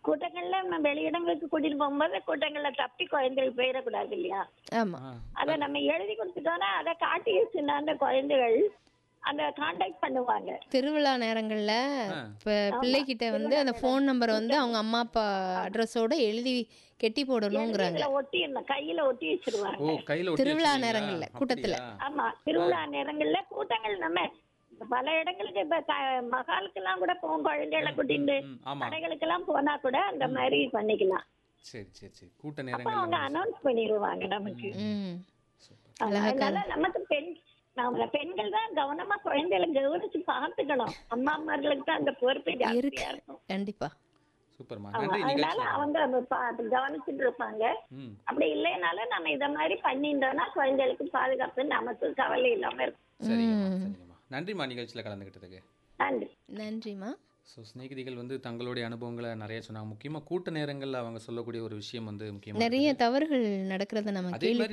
கூட்டங்கள்ல நம்ம வெளியிடங்களுக்கு கூட்டிட்டு போகும்போது கூட்டங்கள்ல தப்பி குழந்தைகள் போயிடக்கூடாது இல்லையா ஆமா ஆ, அதை நம்ம எழுதி கொடுத்துட்டோம்னா அதை காட்டி வச்சுன்னா அந்த குழந்தைகள் அந்த காண்டாக்ட் பண்ணுவாங்க திருவிழா நேரங்கள்ல இப்ப பிள்ளைகிட்ட வந்து அந்த ஃபோன் நம்பரை வந்து அவங்க அம்மா அப்பா அட்ரஸோட எழுதி கெட்டி போடணுங்கிறாங்க இதுல ஒட்டிடணும் கையில ஒட்டி ஓ வச்சிருவாங்க கையில ஒட்டி திருவிழா வச்சிருக்கீங்களா? நேரங்கள்ல, கூட்டத்துல. அப்படியா? ஆமா திருவிழா நேரங்கள்ல கூட்டங்கள் நம்ம பல இடங்களுக்கு இப்ப க- மகாலுக்கெல்லாம் கூட போகும் குழந்தைகளை கூட்டிட்டு ம், ஆமா கடைகளுக்கெல்லாம் போனா கூட அந்த மாதிரி பண்ணிக்கலாம் சரி சரி சரி கூட்ட அப்ப நேரங்கள்ல அவங்க வந்து- அனௌன்ஸ் பண்ணிடுவாங்க நமக்கு ம் சூப்பர். அதனால நமக்கு பெண் நாம பெண்கள் தான் கவனமா குழந்தைகளை கவனிச்சு பார்த்துக்கணும் அம்மா அம்மார்களுக்கு தான் அந்த பொறுப்பு ஜாஸ்தியா இருக்கு இருக்கும் கண்டிப்பா சூப்பர்மா ஆமா, நன்றி அதனால நிகழ்ச்சி அவங்க அதை பா- அது கவனிச்சுட்டு இருப்பாங்க ம் அப்படி இல்லைனாலும் நம்ம இத மாதிரி பண்ணிட்டோம்னா குழந்தைகளுக்கு பாதுகாப்பு நமக்கு கவலை இல்லாம இருக்கும் சரிங்கம்மா சரிங்கம்மா நன்றிம்மா நிகழ்ச்சியில் கலந்துக்கிட்டதுக்கு நன்றி நன்றிம்மா ஸோ சிநேகிதிகள் வந்து தங்களுடைய அனுபவங்களை நிறைய சொன்னாங்க முக்கியமாக கூட்ட நேரங்களில் அவங்க சொல்லக்கூடிய ஒரு விஷயம் வந்து முக்கியமாக நிறைய தவறுகள் நடக்கிறத நம்ம அதே மாதிரி